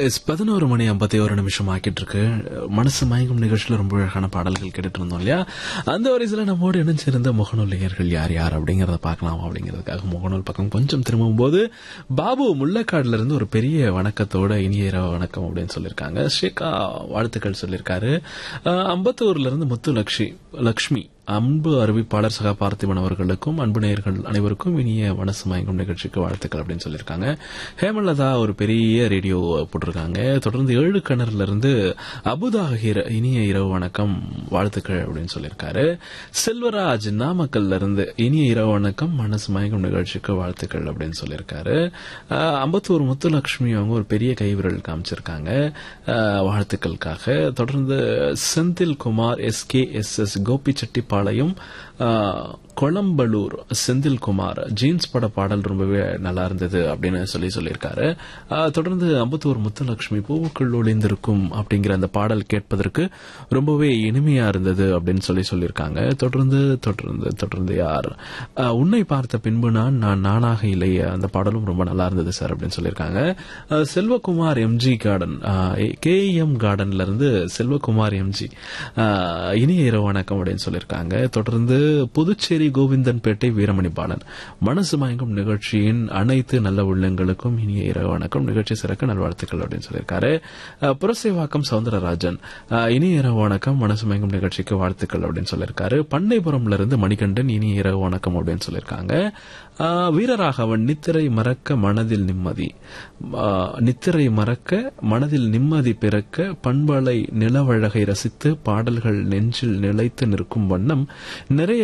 S பதினோரு மணி ஐம்பத்தி ஒரு நிமிஷம் ஆக்கிட்டு இருக்கு மனசு மயங்கும் நிகழ்ச்சியில ரொம்ப அழகான பாடல்கள் கேட்டுட்டு இருந்தோம் இல்லையா அந்த வரிசையில நம்மோடு இணைஞ்சிருந்த முகநூல் நேயர்கள் யார் யார் அப்படிங்கறத பார்க்கலாம் அப்படிங்கிறதுக்காக முகநூல் பக்கம் கொஞ்சம் திரும்பும் போது பாபு முள்ளக்காடுல இருந்து ஒரு பெரிய வணக்கத்தோட இனிய இரவு வணக்கம் அப்படின்னு சொல்லியிருக்காங்க ஸ்ரீகா வாழ்த்துக்கள் சொல்லியிருக்காரு அஹ், அம்பத்தூர்ல இருந்து முத்து லக்ஷி லக்ஷ்மி அன்பு அறிவிப்பாளர் சகா பார்த்திபன் அவர்களுக்கும் அன்பு நேயர்கள் அனைவருக்கும் இனிய மனசு மயங்கும் நிகழ்ச்சிக்கு வாழ்த்துக்கள் அப்படின்னு சொல்லியிருக்காங்க ஹேமலதா ஒரு பெரிய ரேடியோ போட்டிருக்காங்க தொடர்ந்து ஏழு கிணறுல இருந்து அபுதாகிர் இனிய இரவு வணக்கம் வாழ்த்துக்கள் அப்படின்னு சொல்லியிருக்காரு செல்வராஜ் நாமக்கல்ல இருந்து இனிய இரவு வணக்கம் மனசு மயங்கும் நிகழ்ச்சிக்கு வாழ்த்துக்கள் அப்படின்னு சொல்லியிருக்காரு அஹ், அம்பத்தூர் முத்துலட்சுமி அவங்க ஒரு பெரிய கைவிரல் காமிச்சிருக்காங்க அஹ், வாழ்த்துக்களுக்காக தொடர்ந்து Senthil Kumar S K S S Gobichettipalayam அஹ், கொளம்பலூர் செந்தில்குமார் ஜீன்ஸ் பட பாடல் ரொம்பவே நல்லா இருந்தது அப்படின்னு சொல்லி சொல்லியிருக்காரு அஹ், தொடர்ந்து அம்பத்தூர் முத்துலட்சுமி பூவுக்குள் ஒளிந்திருக்கும் அப்படிங்கிற அந்த பாடல் கேட்பதற்கு ரொம்பவே இனிமையா இருந்தது அப்படின்னு சொல்லி சொல்லியிருக்காங்க தொடர்ந்து தொடர்ந்து தொடர்ந்து யார் அஹ், உன்னை பார்த்த பின்பு நான் நான் நானாக இல்லையே அந்த பாடலும் ரொம்ப நல்லா இருந்தது சார் அப்படின்னு சொல்லியிருக்காங்க அஹ், Selvakumar MG garden K M கார்டன்ல இருந்து செல்வகுமார் எம்ஜி அஹ், இனிய இரவு வணக்கம் அப்படின்னு சொல்லியிருக்காங்க தொடர்ந்து புதுச்சேரி கோவிந்தன்பேட்டை வீரமணி பாலன் மனசு மயங்கும் நிகழ்ச்சியின் அனைத்து நல்ல உள்ளங்களுக்கும் இனிய இரவு வணக்கம் நிகழ்ச்சி சிறக்க நல்வாழ்த்துக்கள் அப்படின்னு சொல்லியிருக்காரு அஹ், புரசைவாக்கம் சவுந்தரராஜன் அஹ், இனிய இரவு வணக்கம் மனசு மயங்கும் நிகழ்ச்சிக்கு வாழ்த்துக்கள் அப்படின்னு சொல்லியிருக்காரு பண்ணைபுரம்ல இருந்து மணிகண்டன் இனிய இரவு வணக்கம் அப்படின்னு சொல்லியிருக்காங்க அஹ், வீரராகவன் நித்திரை மறக்க மனதில் நிம்மதி அஹ், நித்திரை மறக்க மனதில் நிம்மதி பிறக்க பண்பலை நிலவழகை ரசித்து பாடல்கள் நெஞ்சில் நிலைத்து நிற்கும் வண்ணம் நிறைய